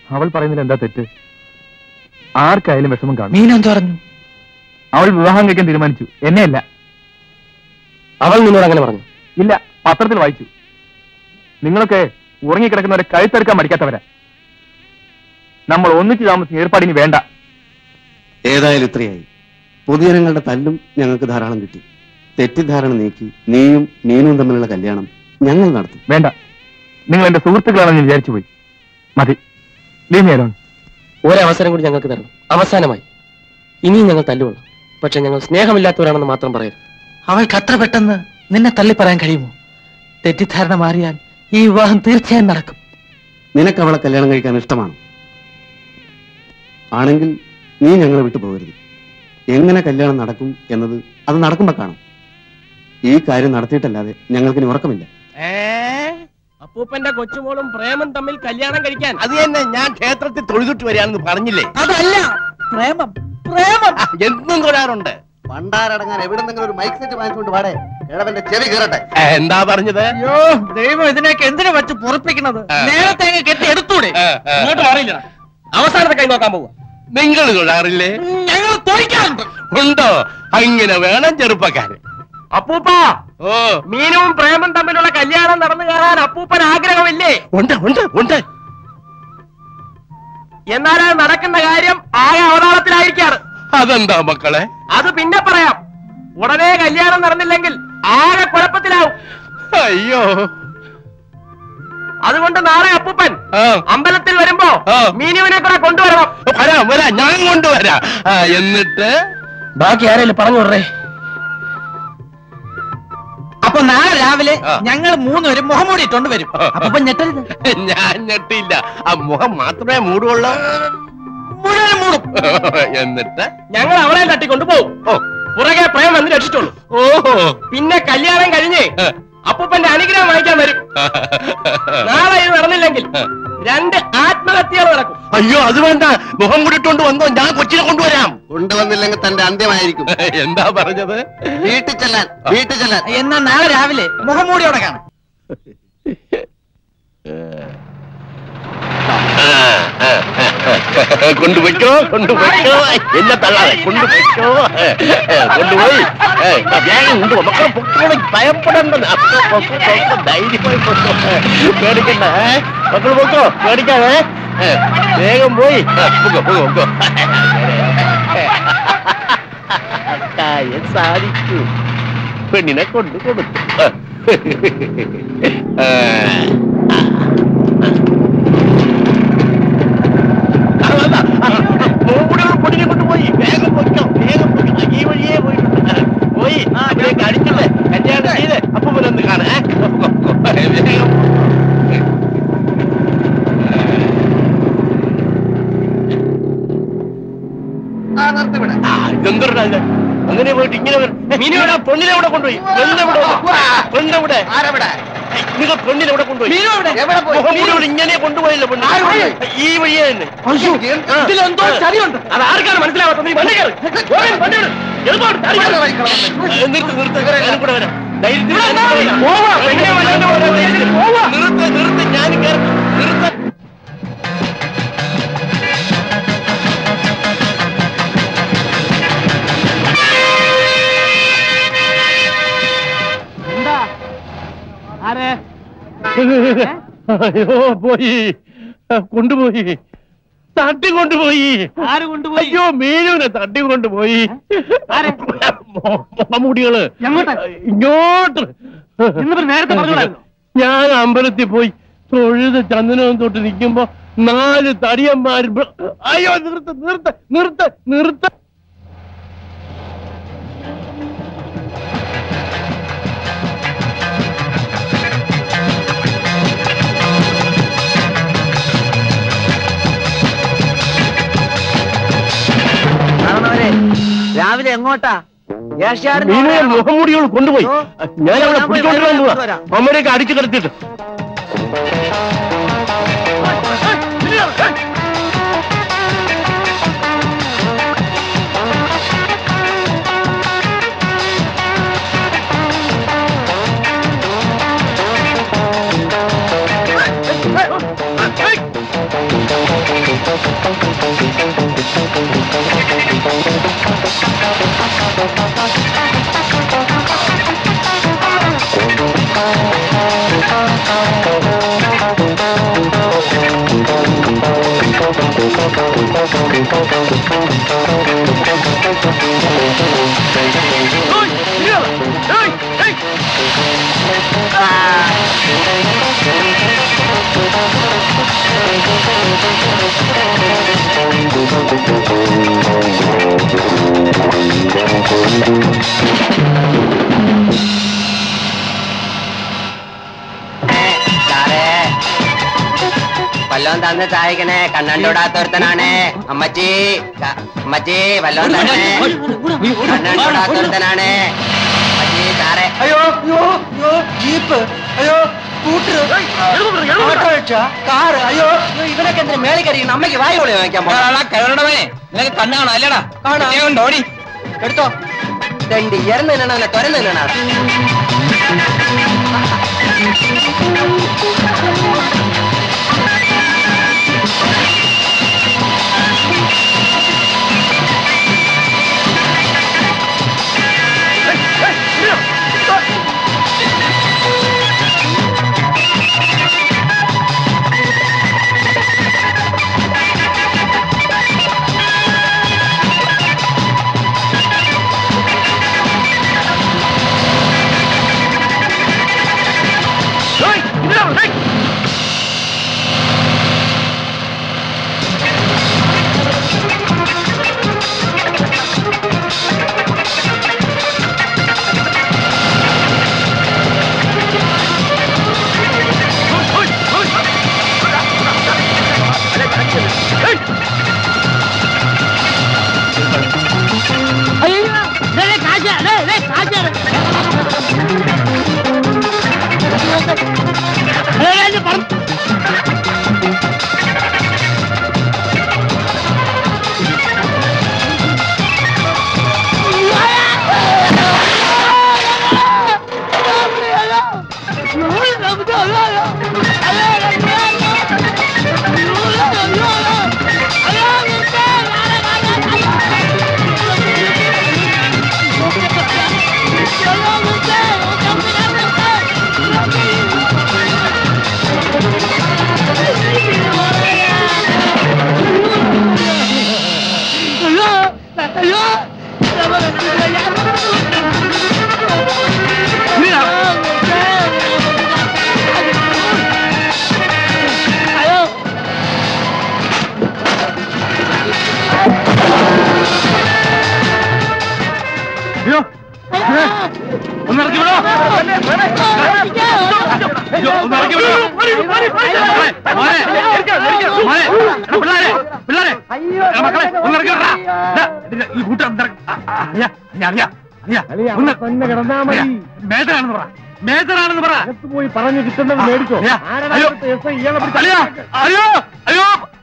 അവൾ പറയുന്നതിൽ എന്താ തെറ്റ് ആർക്കായാലും വിഷമം കാണും മീന എന്ത് പറഞ്ഞു അവൾ വിവാഹം കഴിക്കാൻ തീരുമാനിച്ചു എന്നെയല്ല അവൾ നിന്നോട് അങ്ങനെ പറഞ്ഞു ഇല്ല പത്രത്തിൽ വായിച്ചു നിങ്ങളൊക്കെ ഉറങ്ങിക്കിടക്കുന്നവരെ കഴുത്തെടുക്കാൻ മടിക്കാത്തവരാ നമ്മൾ ഒന്നിച്ച് താമസിക്കുന്ന ഏർപ്പാടിന് വേണ്ട ഏതായാലും ഇത്രയായി പൊതുജനങ്ങളുടെ തല്ലും ഞങ്ങൾക്ക് ധാരാളം കിട്ടി തെറ്റിദ്ധാരണ നീക്കി നീയും മീനും തമ്മിലുള്ള കല്യാണം ഞങ്ങൾ നടത്തും വേണ്ട നിങ്ങൾ എന്റെ സുഹൃത്തുക്കളാണെന്ന് ഞാൻ വിചാരിച്ചു പോയി മതി ലീവ് മീ അലോൺ ഒരവസരം കൂടി ഞങ്ങൾക്ക് തരണം അവസാനമായി ഇനിയും ഞങ്ങൾ തല്ലുകൊള്ളാം പക്ഷെ ഞങ്ങൾ സ്നേഹമില്ലാത്തവരാണെന്ന് മാത്രം പറയരുത് അവൾക്ക് അത്ര പെട്ടെന്ന് നിന്നെ തള്ളി പറയാൻ കഴിയുമോ തെറ്റിദ്ധാരണ മാറിയാൽ ഈ വിവാഹം തീർച്ചയായും നടക്കും നിനക്ക് അവളെ കല്യാണം കഴിക്കാൻ ഇഷ്ടമാണ് ആണെങ്കിൽ നീ ഞങ്ങളെ വിട്ടു പോകരുത് എങ്ങനെ കല്യാണം നടക്കും എന്നത് അത് നടക്കുമ്പോ കാണാം ഈ കാര്യം നടത്തിയിട്ടല്ലാതെ ഞങ്ങൾക്കിനി ഉറക്കമില്ല അപ്പൂപ്പന്റെ കൊച്ചുമോളും പ്രേമം തമ്മിൽ കല്യാണം കഴിക്കാൻ അത് തന്നെ ഞാൻ ക്ഷേത്രത്തിൽ തൊഴുതിട്ട് വരികയാണെന്ന് പറഞ്ഞില്ലേ അതല്ല പ്രേമം പ്രേമം എന്നും തൊഴാറുണ്ട് പണ്ടാരടങ്ങാൻ എവിടെന്നെങ്കിലും ഒരു മൈക്ക് സെറ്റ് വാങ്ങിച്ചുകൊണ്ട് പാടെ കിഴവന്റെ ചെവി കയറട്ടെ എന്താ പറഞ്ഞത് അയ്യോ ദൈവം ഇതിനൊക്കെ എന്തിനു വെച്ച് പൊറപ്പിക്കുന്നത് നേരത്തെ അങ്ങ് കെട്ടി എടുത്തൂടെ ഇങ്ങോട്ട് മാറിയില്ല അവസാനത്തെ കൈ നോക്കാൻ പോവുക നിങ്ങൾ തൊഴാറില്ലേ ഞങ്ങൾ തൊഴിക്കാറുണ്ട് ഉണ്ടോ അങ്ങനെ വേണം ചെറുപ്പക്കാരൻ അപ്പൂപ്പ ഓ മീനും പ്രേമം തമ്മിലുള്ള കല്യാണം നടന്നു കാണാൻ അപ്പൂപ്പൻ ആഗ്രഹമില്ലേ ഉണ്ട് ഉണ്ട് ഉണ്ട് എന്നാൽ അത് നടക്കുന്ന കാര്യം ആകെ അവതാളത്തിലായിരിക്കാറ് അതെന്താ മക്കളെ അത് പിന്നെ പറയാം ഉടനെ കല്യാണം നടന്നില്ലെങ്കിൽ ആകെ കുഴപ്പത്തിലാവും അയ്യോ അതുകൊണ്ട് നാളെ അപ്പൂപ്പൻ ആ അമ്പലത്തിൽ വരുമ്പോ ആ. മീനുവിനെ കൂടെ കൊണ്ടുവരണം വരാം വരാം ഞാൻ കൊണ്ടുവരാം ആ, എന്നിട്ട് ബാക്കി ആരെങ്കിലും പറഞ്ഞു വിടറേ അപ്പൊ നാളെ രാവിലെ ആ. ഞങ്ങൾ മൂന്നുപേരും മുഖംമൂടി ഇട്ടോണ്ട് വരും അപ്പൊ ഞെട്ടരുത് ഞാൻ ഞെട്ടില്ല ആ മുഖം മാത്രമേ മൂടുള്ളൂ മുഴുവൻ മൂടും എന്നിട്ട് ഞങ്ങൾ അവളെ തട്ടിക്കൊണ്ടു പോകും ഓ പുറകെ പ്രേം വന്ന് രക്ഷിച്ചോളൂ ഓഹോ പിന്നെ കല്യാണം കഴിഞ്ഞ് അപ്പൂപ്പന്റെ അനുഗ്രഹം വാങ്ങിക്കാൻ വരും നാളെ ഇത് നടന്നില്ലെങ്കിൽ രണ്ട് ആത്മഹത്യകൾ നടക്കും അയ്യോ അത് വേണ്ട മുഖം കൂടിട്ടോണ്ട് വന്നോ ഞാൻ കൊച്ചിനെ കൊണ്ടുവരാം കൊണ്ടുവന്നില്ലെങ്കിൽ തന്റെ അന്ത്യമായിരിക്കും എന്താ പറഞ്ഞത് വീട്ടിൽ ചെല്ലാൻ വീട്ടിൽ ചെല്ലാൻ എന്നാ നാളെ രാവിലെ മുഖംമൂടിയോടെ കാണാം കൊണ്ടുപോയിക്കോ കൊണ്ടുപോയിക്കോ എന്നെ തള്ളാതെ കൊണ്ടുപോയിക്കോ കൊണ്ടുപോയി ഏ, ആ, വേഗം കൊണ്ടുപോ മക്കളെ പൊക്കോളി ഭയപ്പെടണ്ടെന്ന് അപ്പൊ പൊക്കോ പൊക്കോ ധൈര്യമായി പൊക്കോ പേടിക്കണ്ട ഏ? മക്കള് പൊക്കോ പേടിക്കാതെ ഏ, വേഗം പോയി ആ, പൊക്കോ പൊക്കോ പൊക്കോ കാര്യം സാധിച്ചു പെണ്ണിനെ കൊണ്ടു കൊടുത്തു ആ. പൊടിനെ കൊണ്ടുപോയി വേഗം പൊയ്ക്കോ വേഗം പൊയ്ക്കോ ഈ വഴിയേ പോയിട്ടുണ്ട് പോയി അതിലേക്ക് അടിച്ചിട്ട് കല്യാണം ചെയ്ത് അപ്പൊ ഒന്ന് കാണാൻ വേഗം ആ, ഇതെന്തൊരുടാ ഇത്? അങ്ങനെ പോയിട്ട് ഇങ്ങനെ വരും. ഏ, മീനുവിടെ പെണ്ണിനെ ഇവിടെ കൊണ്ടുപോയി പെണ്ണെവിടെ പെണ്ണെവിടെ ഏയ്, നിങ്ങൾ പെണ്ണിനെ ഇവിടെ കൊണ്ടുപോയി മുഖം മൂടി ഇവിടെ ഇങ്ങനെ കൊണ്ടുപോയില്ല പെണ്ണ് ഈ വഴിയേ തന്നെ ഇതിലെന്തോ ചതിയുണ്ട് അത് ആർക്കാണ് മനസ്സിലാവാത്തത് നീ വണ്ടി കയറ്. പോകാൻ വണ്ടി വിട്. എളുപ്പമാണ്. ചാടി കയറ്. ഏ, നിർത്ത് നിർത്ത് ഞാനും കൂടെ വരാം ധൈര്യത്തിൽ ഇവിടെ ഞാനും കൂടെ വരാം. പോവാ. പെണ്ണിനെ വല്ലാണ്ട് പോവാ. ധൈര്യത്തിൽ പോവാ. നിർത്ത് നിർത്ത് ഞാൻ കയറി നിർത്ത അയ്യോ പോയി കൊണ്ടുപോയി തട്ടി കൊണ്ടുപോയി ആര് കൊണ്ടുപോയി അയ്യോ മീനുവിനെ തട്ടി കൊണ്ടുപോയി മുടികള് എങ്ങോട്ട്? ഇങ്ങോട്ട് ഇന്നിപ്പോ നേരത്തെ പറഞ്ഞോളായിരുന്നോ? ഞാൻ അമ്പലത്തിൽ പോയി തൊഴുത് ചന്ദനവും തൊട്ട് നിൽക്കുമ്പോ നാല് തടിയന്മാര് ബ- അയ്യോ നിർത്ത് നിർത്ത് നിർത്ത് നിർത്ത് രാവിലെ എങ്ങോട്ടാ മീനുയെ മുഖംമൂടികൾ കൊണ്ടുപോയി ഓ. ഞാൻ അവളെ ഞാൻ പോയി പിടിച്ചോണ്ട് വേഗം പോവാ കൊണ്ടുവരാം. അമ്മരെയൊക്കെ അടിച്ചു കിടത്തിട്ട് ഏയ്. വല്ലോം തന്ന് സഹായിക്കണേ കണ്ണണ്ടോടാത്തൊരുത്തനാണ് അമ്മച്ചി ക- അമ്മച്ചി വല്ലോം തന്നെ കണ്ണണ്ടോടാത്തൊരുത്തനാണ് അമ്മച്ചി സാറേ അയ്യോ അയ്യോ അയ്യോ ജീപ്പ് അയ്യോ സ്കൂട്ടർ ഓട്ടോറിക്ഷ കാറ് അയ്യോ അയ്യോ, ഇവനൊക്കെ എന്തിനു മേളിൽ കയറിയിരിക്കണം അമ്മയ്ക്ക് വായു വിളി വാങ്ങിക്കാൻ പോകാം കരുണമേ നിനക്ക് കണ്ണാണോ അല്ലടാ കാണാം. ഓടി എടുത്തോ തെണ്ടി ഇറന്ന് നിന്നാണ് തുരന്ന് നിന്നാണ് അയ്യോ ഒന്ന് ഇറക്കി വിടോ അയ്യോ, ഒന്ന് ഇറക്കി വിടോ മോനെ, മോനെ, മോനെ, പിള്ളാരെ പിള്ളാരെ എടാ മക്കളെ ഒന്ന് ഇറക്കി വിടടാ ദാ, ഇതിന്റെ ഈ കൂട്ടം ഒന്ന് ഇറക്കി- ആ, ആ, അറിയാ അറിയാ അറിയാ അറിയാ ഒന്ന് കിടന്നാ മതി. അറിയാ. മേജറാണെന്ന് പറ മേജറാണെന്ന് പറ പോയി പറഞ്ഞു കിട്ടുന്നത് മേടിച്ചോ അറിയാ, അയ്യോ ഇയാളെ പിടിച്ച് അയ്യോ അയ്യോ അയ്യോ